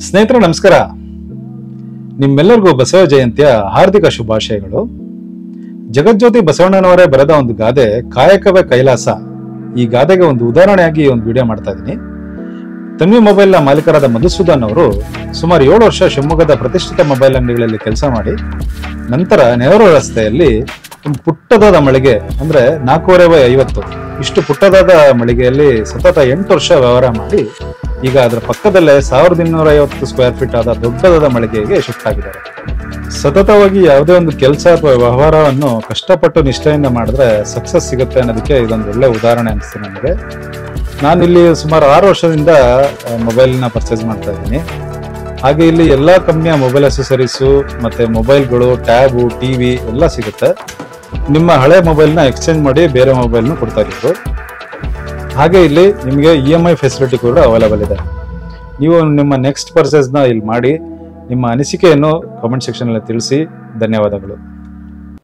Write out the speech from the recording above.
ಸ್ನೇಹಿತರೆ ನಮಸ್ಕಾರ ನಿಮ್ಮೆಲ್ಲರಿಗೂ ಬಸವ ಜಯಂತಿಯ ಹಾರ್ದಿಕ ಶುಭಾಶಯಗಳು ಜಗಜ್ಯೋತಿ ಬಸವಣ್ಣನವರೇ ಬರೆದ ಒಂದು ಗಾದೆ ಕಾಯಕವೇ ಕೈಲಾಸ ಈ ಗಾದೆಗೆ ಒಂದು ಉದಾಹರಣೆಯಾಗಿ ಒಂದು ವಿಡಿಯೋ ಮಾಡ್ತಾ ಇದ್ದೀನಿ ತನ್ವಿ ಮೊಬೈಲ್ನ ಮಾಲೀಕರಾದ ಮಧುಸೂದನ್ ಅವರು ಸುಮಾರು ಏಳು ವರ್ಷ ಶಿವಮೊಗ್ಗದ ಪ್ರತಿಷ್ಠಿತ ಮೊಬೈಲ್ ಅಂಗಡಿಗಳಲ್ಲಿ ಕೆಲಸ ಮಾಡಿ ನಂತರ ನೆಹರು ರಸ್ತೆಯಲ್ಲಿ ಒಂದು ಪುಟ್ಟದಾದ ಮಳಿಗೆ ಅಂದ್ರೆ ನಾಲ್ಕೂವರೆ ಬೈ ಐವತ್ತು ಇಷ್ಟು ಪುಟ್ಟದಾದ ಮಳಿಗೆಯಲ್ಲಿ ಸತತ ಎಂಟು ವರ್ಷ ವ್ಯವಹಾರ ಮಾಡಿ ಈಗ ಅದರ ಪಕ್ಕದಲ್ಲೇ ಸಾವಿರದ ಇನ್ನೂರ ಐವತ್ತು ಸ್ಕ್ವೇರ್ ಫೀಟ್ ಆದ ದೊಡ್ಡದಾದ ಮಳಿಗೆಗೆ ಶಿಫ್ಟ್ ಆಗಿದ್ದಾರೆ ಸತತವಾಗಿ ಯಾವುದೇ ಒಂದು ಕೆಲಸ ಅಥವಾ ವ್ಯವಹಾರವನ್ನು ಕಷ್ಟಪಟ್ಟು ನಿಷ್ಠೆಯಿಂದ ಮಾಡಿದ್ರೆ ಸಕ್ಸಸ್ ಸಿಗುತ್ತೆ ಅನ್ನೋದಕ್ಕೆ ಇದೊಂದು ಒಳ್ಳೆ ಉದಾಹರಣೆ ಅನಿಸ್ತು ನನಗೆ ನಾನು ಇಲ್ಲಿ ಸುಮಾರು ಆರು ವರ್ಷದಿಂದ ಮೊಬೈಲ್ನ ಪರ್ಚೇಸ್ ಮಾಡ್ತಾ ಇದ್ದೀನಿ ಹಾಗೆ ಇಲ್ಲಿ ಎಲ್ಲಾ ಕಂಪ್ನಿಯ ಮೊಬೈಲ್ ಅಸೆಸರೀಸು ಮತ್ತೆ ಮೊಬೈಲ್ಗಳು ಟ್ಯಾಬು ಟಿವಿ ಎಲ್ಲ ಸಿಗುತ್ತೆ ನಿಮ್ಮ ಹಳೆ ಮೊಬೈಲ್ನ ಎಕ್ಸ್ಚೇಂಜ್ ಮಾಡಿ ಬೇರೆ ಮೊಬೈಲ್ನು ಕೊಡ್ತಾ ಇದ್ರು ಹಾಗೆ ಇಲ್ಲಿ ನಿಮಗೆ ಇ ಎಮ್ ಐ ಫೆಸಿಲಿಟಿ ಕೂಡ ಅವೈಲೇಬಲ್ ಇದೆ ನೀವು ನಿಮ್ಮ ನೆಕ್ಸ್ಟ್ ಪರ್ಚೇಸ್ನ ಇಲ್ಲಿ ಮಾಡಿ ನಿಮ್ಮ ಅನಿಸಿಕೆಯನ್ನು ಕಾಮೆಂಟ್ ಸೆಕ್ಷನಲ್ಲಿ ತಿಳಿಸಿ ಧನ್ಯವಾದಗಳು